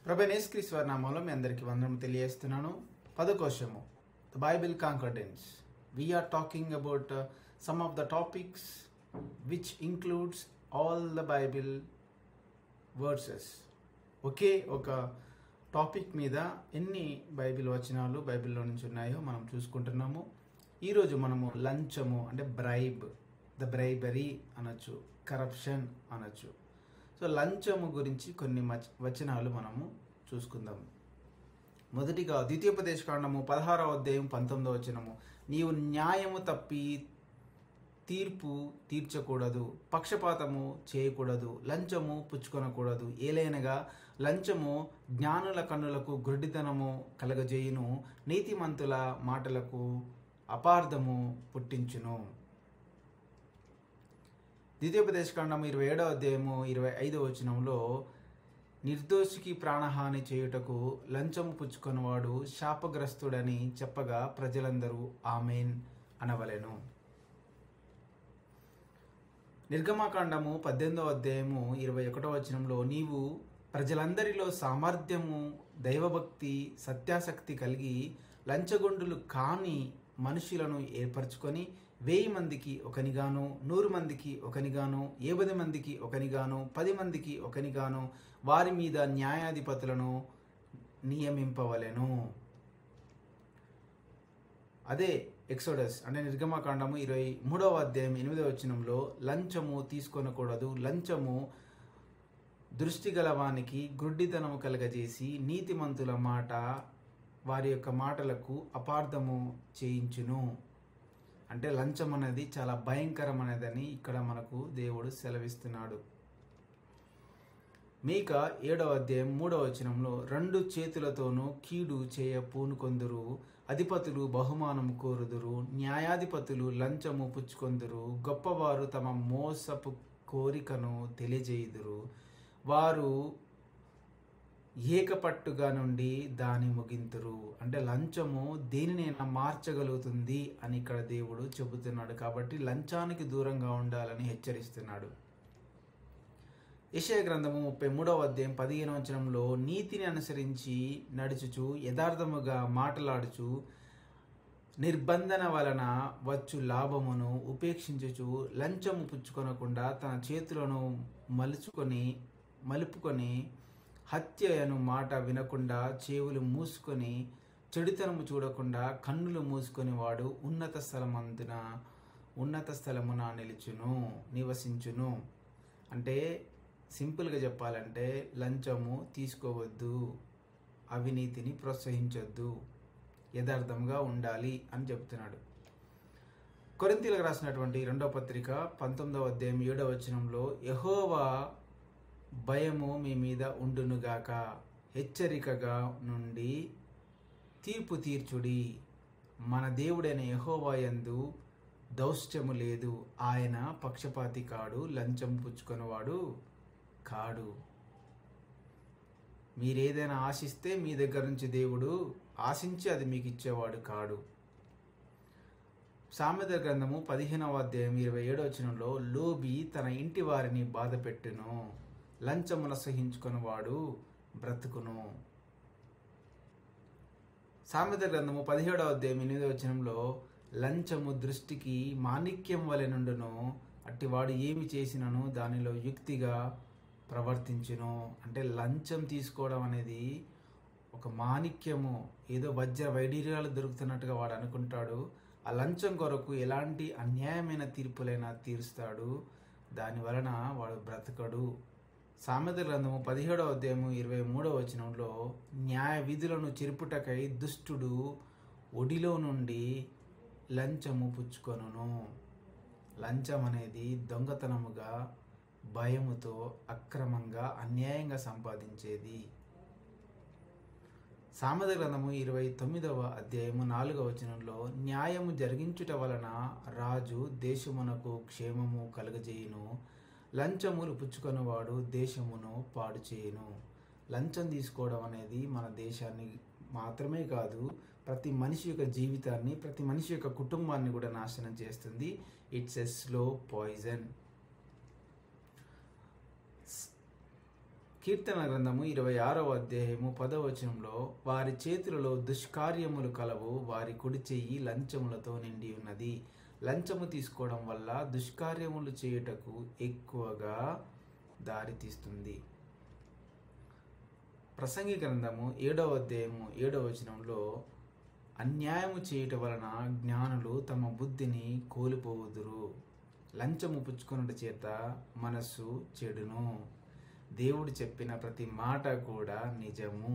ప్రభనేశ్వర నామంలో మీ అందరికీ వందనం తెలియజేస్తున్నాను పదకోశము the Bible confidence we are talking about some of the topics which includes all the Bible verses ఒకే ఒక టాపిక్ మీద ఎన్ని బైబిల్ వచనాలు బైబిల్లో నుంచి ఉన్నాయో మనం చూసుకుంటున్నాము ఈరోజు మనము లంచము అంటే బ్రైబ్ ద బ్రైబరీ అనొచ్చు కరప్షన్ అనొచ్చు సో లంచము గురించి కొన్ని మచ- వచనాలు మనము చూసుకుందాం మొదటిగా ద్వితీయోపదేశ కాండము పదహారవ అధ్యాయం పంతొమ్మిదవ వచనము నీవు న్యాయము తప్పి తీర్పు తీర్చకూడదు పక్షపాతము చేయకూడదు లంచము పుచ్చుకొనకూడదు ఏలైనగా లంచము జ్ఞానుల కన్నులకు గుడ్డితనము కలగజేయును నీతిమంతుల మాటలకు అపార్థము పుట్టించును ద్వితీయోపదేశ కాండము ఇరవై ఏడవ అధ్యాయము ఇరవై ఐదవ వచనంలో నిర్దోషికి ప్రాణహాని చేయుటకు లంచము పుచ్చుకొనివాడు శాపగ్రస్తుడని చెప్పగా ప్రజలందరూ ఆమెన్ అనవలెను నిర్గమాకాండము పద్దెనిమిదవ అధ్యాయము ఇరవై ఒకటో వచనంలో నీవు ప్రజలందరిలో సామర్థ్యము దైవభక్తి సత్యాసక్తి కలిగి లంచగొండులు కాని మనుషులను ఏర్పరచుకొని వెయ్యి మందికి ఒకనిగాను నూరు మందికి ఒకనిగాను ఏబది మందికి ఒకనిగాను పది మందికి ఒకనిగాను వారి మీద న్యాయాధిపతులను నియమింపవలెను అదే ఎక్సోడస్ అంటే నిర్గమకాండము ఇరవై మూడవ అధ్యాయం ఎనిమిదవ వచనంలో లంచము తీసుకొనకూడదు లంచము దృష్టి గలవానికి గుడ్డితనము కలగజేసి నీతిమంతుల మాట వారి యొక్క మాటలకు అపార్థము చేయించును అంటే లంచం అనేది చాలా భయంకరమైనదని ఇక్కడ మనకు దేవుడు సెలవిస్తున్నాడు మీక ఏడవ అధ్యాయం మూడవ వచనంలో రెండు చేతులతోనూ కీడు చేయ పూనుకొందురు అధిపతులు బహుమానము కోరుదురు న్యాయాధిపతులు లంచము పుచ్చుకొందురు గొప్పవారు తమ మోసపు కోరికను తెలియజేయుదురు వారు ఏకపట్టుగా నుండి దాని ముగింతురు అంటే లంచము దేనినైనా మార్చగలుగుతుంది అని ఇక్కడ దేవుడు చెబుతున్నాడు కాబట్టి లంచానికి దూరంగా ఉండాలని హెచ్చరిస్తున్నాడు యెషయా గ్రంథము ముప్పై మూడవ అధ్యాయం పదిహేను వచనంలో నీతిని అనుసరించి నడుచుచు యథార్థముగా మాటలాడుచు నిర్బంధన వలన వచ్చు లాభమును ఉపేక్షించుచు లంచము పుచ్చుకొనకుండా తన చేతులను మలుచుకొని మలుపుకొని హత్యను మాట వినకుండా చెవులు మూసుకొని చెడుతనము చూడకుండా కన్నులు మూసుకొని వాడు ఉన్నత స్థలమందున ఉన్నత స్థలమున నిలుచును నివసించును అంటే సింపుల్గా చెప్పాలంటే లంచము తీసుకోవద్దు అవినీతిని ప్రోత్సహించొద్దు యథార్థంగా ఉండాలి అని చెప్తున్నాడు కొరింతీలకు రాసినటువంటి రెండవ పత్రిక పంతొమ్మిదవ అధ్యాయం ఏడవ వచనంలో యహోవా భయము మీ మీద ఉండునుగాక హెచ్చరికగా నుండి తీర్పు తీర్చుడి మన దేవుడైన యహోవా యందు దౌష్ట్యము లేదు ఆయన పక్షపాతి కాడు లంచం పుచ్చుకొనివాడు కాడు మీరేదైనా ఆశిస్తే మీ దగ్గర నుంచి దేవుడు ఆశించి అది మీకు ఇచ్చేవాడు కాడు సామెత గ్రంథము పదిహేనవ అధ్యాయం ఇరవై ఏడవ వచనంలో లోబి తన ఇంటి వారిని బాధ పెట్టును లంచమున సహించుకుని వాడు బ్రతుకును సామెత గ్రంథము పదిహేడవ అధ్యాయం ఎనిమిదవ వచనంలో లంచము దృష్టికి మాణిక్యం వలె నుండును అట్టివాడు ఏమి చేసినను దానిలో యుక్తిగా ప్రవర్తించును అంటే లంచం తీసుకోవడం అనేది ఒక మాణిక్యము ఏదో వజ్ర వైడీర్యాలు దొరుకుతున్నట్టుగా వాడు అనుకుంటాడు ఆ లంచం కొరకు ఎలాంటి అన్యాయమైన తీర్పులైనా తీరుస్తాడు దాని వలన వాడు బ్రతకడు సామెత గ్రంథము పదిహేడవ అధ్యాయము ఇరవై మూడవ వచనంలో న్యాయ విధులను చెరుపుటకై దుష్టుడు ఒడిలో నుండి లంచము పుచ్చుకొనును లంచం అనేది దొంగతనముగా భయముతో అక్రమంగా అన్యాయంగా సంపాదించేది సామెత గ్రంథము ఇరవై తొమ్మిదవ అధ్యాయము నాలుగవ వచనంలో న్యాయము జరిగించుట వలన రాజు దేశమునకు క్షేమము కలుగజేయును లంచములు పుచ్చుకొనివాడు దేశమును పాడు చేయును లంచం తీసుకోవడం అనేది మన దేశాన్ని మాత్రమే కాదు ప్రతి మనిషి యొక్క జీవితాన్ని ప్రతి మనిషి యొక్క కుటుంబాన్ని కూడా నాశనం చేస్తుంది ఇట్స్ ఎ స్లో పాయిజన్ కీర్తన గ్రంథము ఇరవై ఆరవ అధ్యాయము పదవ వచనంలో వారి చేతులలో దుష్కార్యములు కలవు వారి కుడి చెయ్యి లంచములతో నిండి ఉన్నది లంచము తీసుకోవడం వల్ల దుష్కార్యములు చేయుటకు ఎక్కువగా దారి తీస్తుంది ప్రసంగి గ్రంథము ఏడవ అధ్యాయము ఏడవ వచనంలో అన్యాయము చేయుట వలన జ్ఞానులు తమ బుద్ధిని కోల్పోవుదురు లంచము పుచ్చుకొనుట చేత మనస్సు చెడును దేవుడు చెప్పిన ప్రతి మాట కూడా నిజము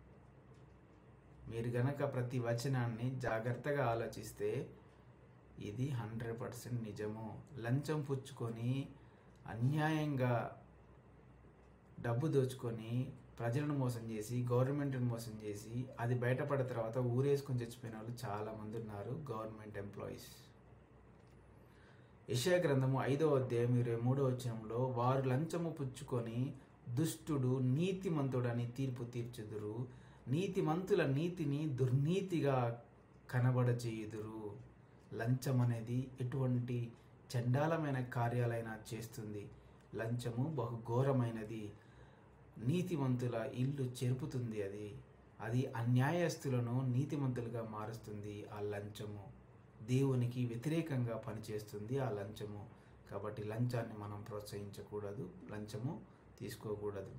మీరు గనక ప్రతి వచనాన్ని జాగ్రత్తగా ఆలోచిస్తే ఇది హండ్రెడ్ పర్సెంట్ నిజము లంచం పుచ్చుకొని అన్యాయంగా డబ్బు దోచుకొని ప్రజలను మోసం చేసి గవర్నమెంట్ని మోసం చేసి అది బయటపడిన తర్వాత ఊరేసుకొని చచ్చిపోయిన వాళ్ళు చాలామంది ఉన్నారు గవర్నమెంట్ ఎంప్లాయీస్ యశా గ్రంథము ఐదో అధ్యాయం ఇరవై మూడో వచనంలో వారు లంచము పుచ్చుకొని దుష్టుడు నీతిమంతుడని తీర్పు తీర్చుదురు నీతిమంతుల నీతిని దుర్నీతిగా కనబడచేయుదురు లంచం అనేది ఎటువంటి చండాలమైన కార్యాలైనా చేస్తుంది లంచము బహుఘోరమైనది నీతిమంతుల ఇల్లు చెరుపుతుంది అది అది అన్యాయస్తులను నీతిమంతులుగా మారుస్తుంది ఆ లంచము దేవునికి వ్యతిరేకంగా పనిచేస్తుంది ఆ లంచము కాబట్టి లంచాన్ని మనం ప్రోత్సహించకూడదు లంచము తీసుకోకూడదు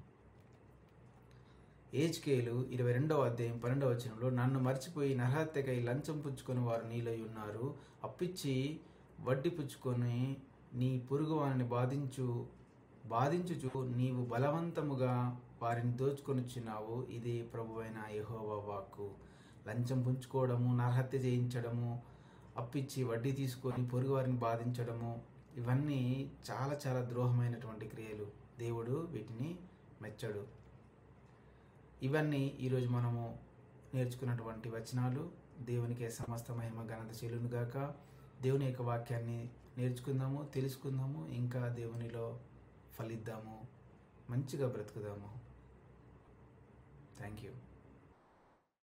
ఏజ్కేలు ఇరవై రెండవ అధ్యాయం పన్నెండవ వచనంలో నన్ను మర్చిపోయి నరహత్యకై లంచం పుచ్చుకొని వారు నీలో ఉన్నారు అప్పిచ్చి వడ్డీ పుచ్చుకొని నీ పొరుగు వారిని బాధించు బాధించుచు నీవు బలవంతముగా వారిని దోచుకొనిచ్చినావు ఇది ప్రభువైన యెహోవా వాక్కు లంచం పుంచుకోవడము నరహత్య చేయించడము అప్పిచ్చి వడ్డీ తీసుకొని పొరుగు వారిని బాధించడము ఇవన్నీ చాలా చాలా ద్రోహమైనటువంటి క్రియలు దేవుడు వీటిని మెచ్చడు ఇవన్నీ ఈరోజు మనము నేర్చుకున్నటువంటి వచనాలు దేవునికి సమస్త మహిమ ఘనత చెల్లును గాక దేవుని యొక్క వాక్యాన్ని నేర్చుకుందాము తెలుసుకుందాము ఇంకా దేవునిలో ఫలిద్దాము మంచిగా బ్రతుకుదాము థ్యాంక్ యూ